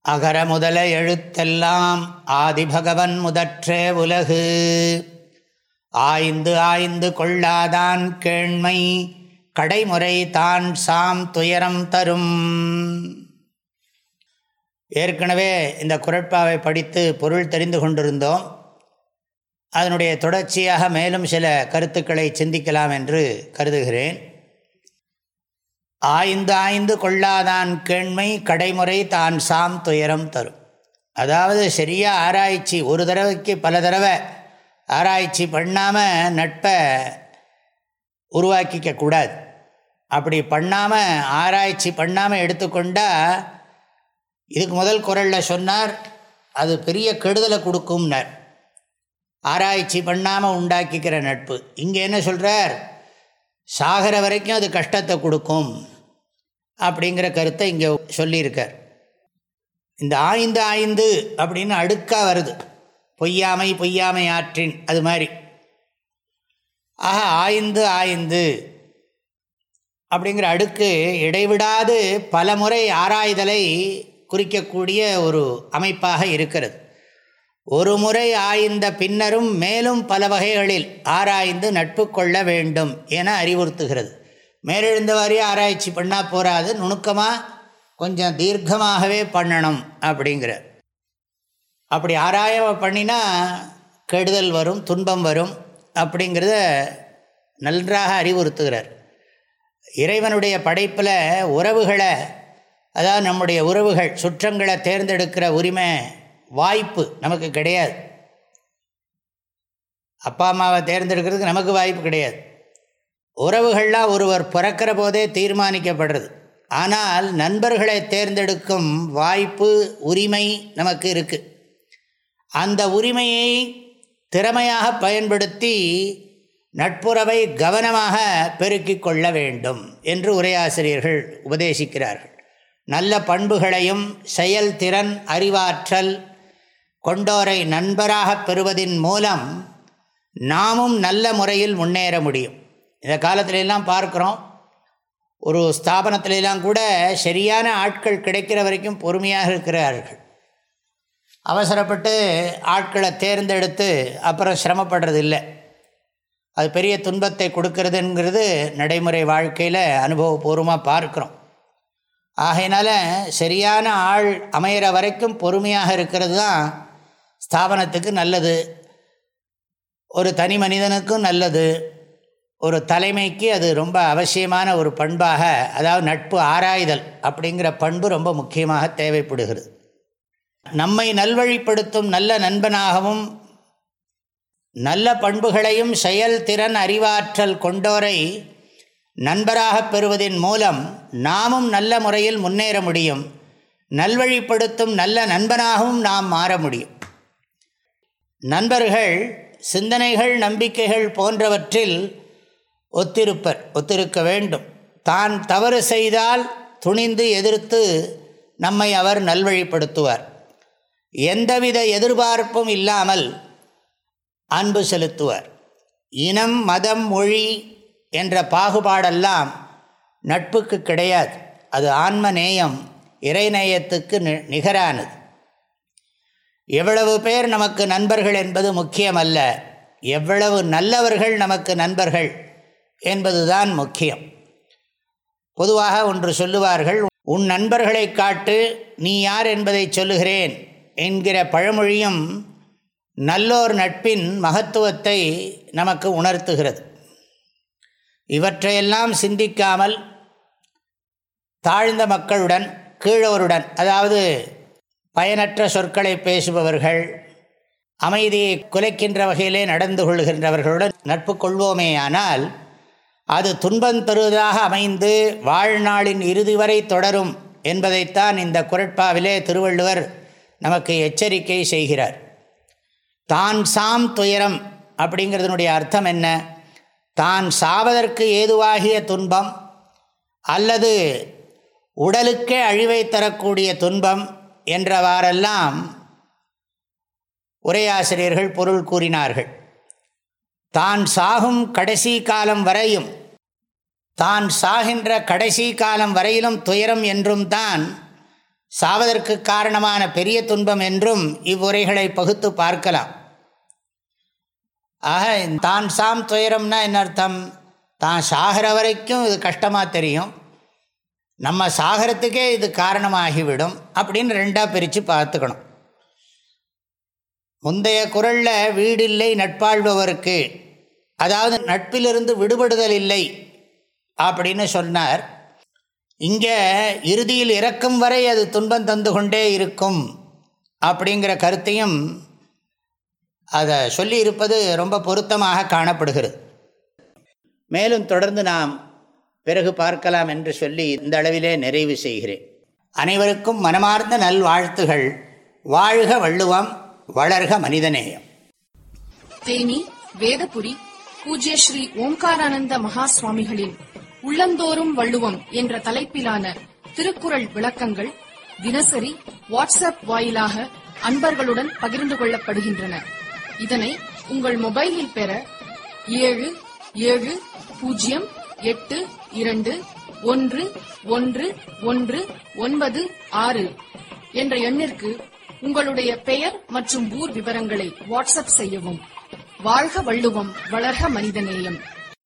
அகர முதல எழுத்தெல்லாம் ஆதிபகவன் முதற்றே உலகு ஆய்ந்து ஆய்ந்து கொள்ளாதான் கேண்மை கடைமுறை தான் சாம் துயரம் தரும் ஏற்கனவே இந்த குரட்பாவை படித்து பொருள் தெரிந்து கொண்டிருந்தோம் அதனுடைய தொடர்ச்சியாக மேலும் சில கருத்துக்களை சிந்திக்கலாம் என்று கருதுகிறேன் ஆய்ந்து ஆய்ந்து கொள்ளாதான் கேண்மை கடைமுறை தான் சாம் துயரம் தரும் அதாவது சரியாக ஆராய்ச்சி ஒரு தடவைக்கு பல தடவை ஆராய்ச்சி பண்ணாமல் நட்பை உருவாக்கிக்க கூடாது அப்படி பண்ணாமல் ஆராய்ச்சி பண்ணாமல் எடுத்துக்கொண்டால் இதுக்கு முதல் குரலில் சொன்னார் அது பெரிய கெடுதலை கொடுக்கும்னார் ஆராய்ச்சி பண்ணாமல் உண்டாக்கிக்கிற நட்பு இங்கே என்ன சொல்கிறார் சாகிற வரைக்கும் அது கஷ்டத்தை கொடுக்கும் அப்படிங்கிற கருத்தை இங்கே சொல்லியிருக்கார் இந்த ஆய்ந்து ஆய்ந்து அப்படின்னு அடுக்காக வருது பொய்யாமை பொய்யாமை ஆற்றின் அது மாதிரி ஆக ஆய்ந்து ஆய்ந்து அப்படிங்கிற அடுக்கு இடைவிடாது பல முறை ஆராய்தலை குறிக்கக்கூடிய ஒரு அமைப்பாக இருக்கிறது ஒரு முறை ஆய்ந்த பின்னரும் மேலும் பல வகைகளில் ஆராய்ந்து நட்பு கொள்ள வேண்டும் என அறிவுறுத்துகிறது மேலெழுந்த வாரியாக ஆராய்ச்சி பண்ணால் போகாது நுணுக்கமாக கொஞ்சம் தீர்க்கமாகவே பண்ணணும் அப்படிங்கிற அப்படி ஆராய பண்ணினா கெடுதல் வரும் துன்பம் வரும் அப்படிங்கிறத நன்றாக அறிவுறுத்துகிறார் இறைவனுடைய படைப்பில் உறவுகளை அதாவது நம்முடைய உறவுகள் சுற்றங்களை தேர்ந்தெடுக்கிற உரிமை வாய்ப்பு நமக்கு கிடையாது அப்பா அம்மாவை தேர்ந்தெடுக்கிறதுக்கு நமக்கு வாய்ப்பு கிடையாது உறவுகள்லாம் ஒருவர் பிறக்கிற போதே தீர்மானிக்கப்படுறது ஆனால் நண்பர்களை தேர்ந்தெடுக்கும் வாய்ப்பு உரிமை நமக்கு இருக்குது அந்த உரிமையை திறமையாக பயன்படுத்தி நட்புறவை கவனமாக பெருக்கிக் கொள்ள வேண்டும் என்று உரையாசிரியர்கள் உபதேசிக்கிறார்கள் நல்ல பண்புகளையும் செயல்திறன் அறிவாற்றல் கொண்டோரை நண்பராக பெறுவதின் மூலம் நாமும் நல்ல முறையில் முன்னேற முடியும் இந்த காலத்திலெல்லாம் பார்க்குறோம் ஒரு ஸ்தாபனத்திலெல்லாம் கூட சரியான ஆட்கள் கிடைக்கிற வரைக்கும் பொறுமையாக இருக்கிறார்கள் அவசரப்பட்டு ஆட்களை தேர்ந்தெடுத்து அப்புறம் சிரமப்படுறது இல்லை அது பெரிய துன்பத்தை கொடுக்கறதுங்கிறது நடைமுறை வாழ்க்கையில் அனுபவபூர்வமாக பார்க்குறோம் ஆகையினால சரியான ஆள் அமையிற வரைக்கும் பொறுமையாக இருக்கிறது தான் ஸ்தாபனத்துக்கு நல்லது ஒரு தனி மனிதனுக்கும் நல்லது ஒரு தலைமைக்கு அது ரொம்ப அவசியமான ஒரு பண்பாக அதாவது நட்பு ஆராய்தல் அப்படிங்கிற பண்பு ரொம்ப முக்கியமாக தேவைப்படுகிறது நம்மை நல்வழிப்படுத்தும் நல்ல நண்பனாகவும் நல்ல பண்புகளையும் செயல்திறன் அறிவாற்றல் கொண்டோரை நண்பராக பெறுவதன் மூலம் நாமும் நல்ல முறையில் முன்னேற முடியும் நல்வழிப்படுத்தும் நல்ல நண்பனாகவும் நாம் மாற முடியும் நண்பர்கள் சிந்தனைகள் நம்பிக்கைகள் போன்றவற்றில் ஒத்திருப்பர் ஒத்திருக்க வேண்டும் தான் தவறு செய்தால் துணிந்து எதிர்த்து நம்மை அவர் நல்வழிப்படுத்துவார் எந்தவித எதிர்பார்ப்பும் இல்லாமல் அன்பு செலுத்துவார் இனம் மதம் மொழி என்ற பாகுபாடெல்லாம் நட்புக்கு கிடையாது அது ஆன்ம நேயம் இறைநேயத்துக்கு நிகரானது எவ்வளவு பேர் நமக்கு நண்பர்கள் என்பது முக்கியமல்ல எவ்வளவு நல்லவர்கள் நமக்கு நண்பர்கள் என்பதுதான் முக்கியம் பொதுவாக ஒன்று சொல்லுவார்கள் உன் நண்பர்களை காட்டு நீ யார் என்பதை சொல்லுகிறேன் என்கிற பழமொழியும் நல்லோர் நட்பின் மகத்துவத்தை நமக்கு உணர்த்துகிறது இவற்றையெல்லாம் சிந்திக்காமல் தாழ்ந்த மக்களுடன் கீழோருடன் அதாவது பயனற்ற சொற்களை பேசுபவர்கள் அமைதியை குலைக்கின்ற வகையிலே நடந்து கொள்கின்றவர்களுடன் நட்பு கொள்வோமேயானால் அது துன்பம் தருவதாக அமைந்து வாழ்நாளின் இறுதி வரை தொடரும் என்பதைத்தான் இந்த குரட்பாவிலே திருவள்ளுவர் நமக்கு எச்சரிக்கை செய்கிறார் தான் சாம் துயரம் அப்படிங்கிறதுனுடைய அர்த்தம் என்ன தான் சாவதற்கு ஏதுவாகிய துன்பம் அல்லது உடலுக்கே அழிவை தரக்கூடிய துன்பம் என்றவாறெல்லாம் உரையாசிரியர்கள் பொருள் கூறினார்கள் தான் சாகும் கடைசி காலம் வரையும் தான் சாகின்ற கடைசி காலம் வரையிலும் துயரம் என்றும் தான் சாவதற்கு காரணமான பெரிய துன்பம் என்றும் இவ்வுரைகளை பகுத்து பார்க்கலாம் ஆக தான் சாம் துயரம்னா என்ன அர்த்தம் தான் சாகிற வரைக்கும் இது கஷ்டமாக தெரியும் நம்ம சாகரத்துக்கே இது காரணமாகிவிடும் அப்படின்னு ரெண்டாக பிரித்து பார்த்துக்கணும் முந்தைய குரலில் வீடில்லை நட்பாழ்பவருக்கு அதாவது நட்பிலிருந்து விடுபடுதல் இல்லை அப்படின்னு சொன்னார் இங்கே இறுதியில் இறக்கும் வரை அது துன்பம் தந்து கொண்டே இருக்கும் அப்படிங்கிற கருத்தையும் அதை சொல்லி இருப்பது ரொம்ப பொருத்தமாக காணப்படுகிறது மேலும் தொடர்ந்து நாம் பிறகு பார்க்கலாம் என்று சொல்லி இந்த அளவிலே நிறைவு செய்கிறேன் அனைவருக்கும் மனமார்ந்த நல்வாழ்த்துகள் வாழ்க வள்ளுவம் வளர்க மனிதநேயம் தேனி வேதபுரி பூஜ்ய ஸ்ரீ ஓம்காரானந்த மகா சுவாமிகளின் உள்ளந்தோறும் வள்ளுவம் என்ற தலைப்பிலான திருக்குறள் விளக்கங்கள் தினசரி வாட்ஸ்அப் வாயிலாக அன்பர்களுடன் பகிர்ந்து கொள்ளப்படுகின்றன இதனை உங்கள் மொபைலில் பெற ஏழு ஏழு பூஜ்ஜியம் எட்டு இரண்டு ஒன்று ஒன்று ஒன்று ஒன்பது ஆறு என்ற எண்ணிற்கு உங்களுடைய பெயர் மற்றும் ஊர் விவரங்களை வாட்ஸ்அப் செய்யவும் வாழ்க வள்ளுவம் வளர்க மனிதநேயம்